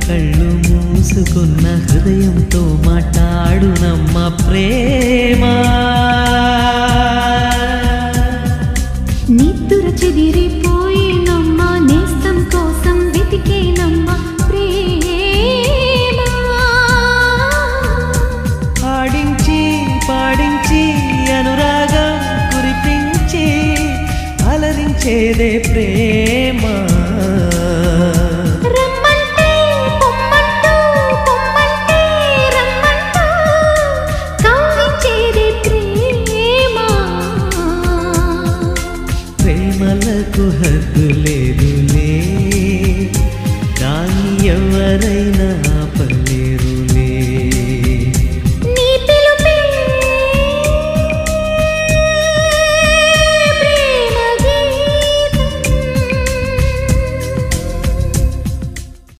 కళ్ళు మూసుకున్న హృదయంతో మాట్లాడునమ్మ ప్రేమ నిద్దుర చెదిరిపోయేనమ్మ నేస్తం కోసం వెతికేనమ్మ ప్రేమ ఆడించి పాడించి అనురాగం కురిపించి అలరించేదే ప్రేమ రమ్మంటే పొమ్మంటూ పొమ్మంటే రమ్మంటూ కవ్వించేదే ప్రేమ ప్రేమలకు హద్దు లేదులే కానీ ఎవరైనా ఆపలేరు